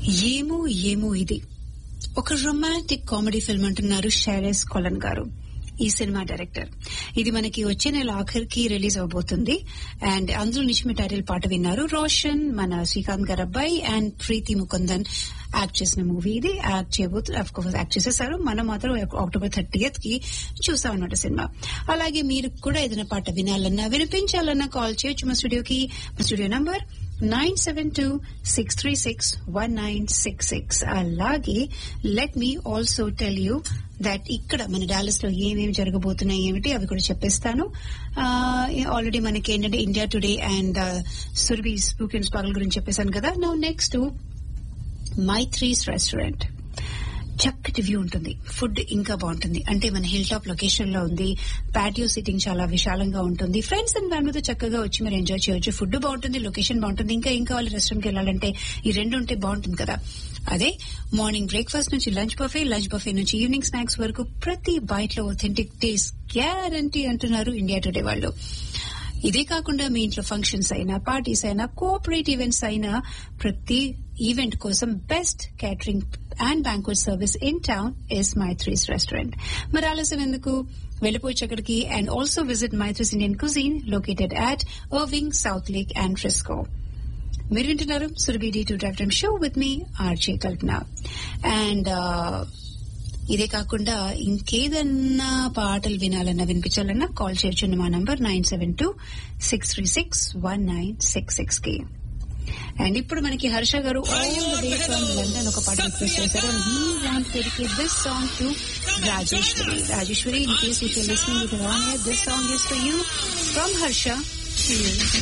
ఏమో ఏమో ఇది ఒక రొమాంటిక్ కామెడీ ఫిల్మ్ అంటున్నారు షైరెస్ కొలన్ గారు ఈ సినిమా డైరెక్టర్ ఇది మనకి వచ్చే నెల ఆఖరికి రిలీజ్ అవబోతుంది అండ్ అందులో నుంచి మీ టైటిల్ పాట విన్నారు రోషన్ మన శ్రీకాంత్ గారు అబ్బాయి అండ్ ప్రీతి ముకుందన్ యాక్ట్ చేసిన మూవీ ఇది యాక్ట్ చేయబోతు అఫ్ కోర్స్ యాక్ట్ చేసేసారు మనం మాత్రం అక్టోబర్ థర్టీయత్ కి చూసాం అన్నమాట సినిమా అలాగే మీరు కూడా ఏదైనా పాట వినాలన్నా వినిపించాలన్నా కాల్ చేయొచ్చు మా స్టూడియోకి మా studio number nine seven two six three six one nine six six అలాగే let me also tell you that ఇక్కడ మన డాలస్ లో ఏమేమి జరగబోతున్నాయి ఏమిటి అవి కూడా చెప్పేస్తాను ఆల్రెడీ మనకి ఏంటంటే ఇండియా టుడే అండ్ సురభి స్పూకిన్ స్పాగల్ గురించి చెప్పేశాను కదా నౌ నెక్స్ట్ మైత్రీస్ రెస్టారెంట్ చక్కటి వ్యూ ఉంటుంది ఫుడ్ ఇంకా బాగుంటుంది అంటే మన హిల్ టాప్ లొకేషన్ లో ఉంది పాటియో సిట్టింగ్ చాలా విశాలంగా ఉంటుంది ఫ్రెండ్స్ అండ్ ఫ్యామిలీతో చక్కగా వచ్చి మీరు ఎంజాయ్ చేయొచ్చు ఫుడ్ బాగుంటుంది లొకేషన్ బాగుంటుంది ఇంకా ఇంకా వాళ్ళు రెస్టారెంట్ కి వెళ్ళాలంటే ఈ రెండు ఉంటే బాగుంటుంది కదా అదే మార్నింగ్ బ్రేక్ఫాస్ట్ నుంచి లంచ్ బఫే లంచ్ బఫే నుంచి ఈవినింగ్ స్నాక్స్ వరకు ప్రతి బైట్ లో ఒథెంటిక్ టేస్ట్ గ్యారంటీ అంటున్నారు ఇండియా టుడే వాళ్ళు ఇదే కాకుండా మీ ఇంట్లో ఫంక్షన్స్ అయినా పార్టీస్ అయినా కోఆపరేట్ ఈవెంట్స్ అయినా ప్రతి ఈవెంట్ కోసం best catering and banquet service in town is Maitri's restaurant మరి ఆలస్యం ఎందుకు వెళ్ళిపోవచ్చు అక్కడికి and also visit Maitri's Indian cuisine located at Irving south lake and Frisco మీరు వింటున్నారు Surabhi D to drive time show with me RJ Kalpana and ఇదే కాకుండా ఇంకేదన్నా పాటలు వినాలన్నా వినిపించాలన్నా కాల్ చేయొచ్చు మా number nine seven two six three six one nine six six కి అండ్ ఇప్పుడు మనకి హర్ష గారు all the way from London ఒక పాట రిక్వెస్ట్ చేశారు and he want dedicate this song to Rajeswari Rajeswari in case if you listening with Ron this song is for you from Harsha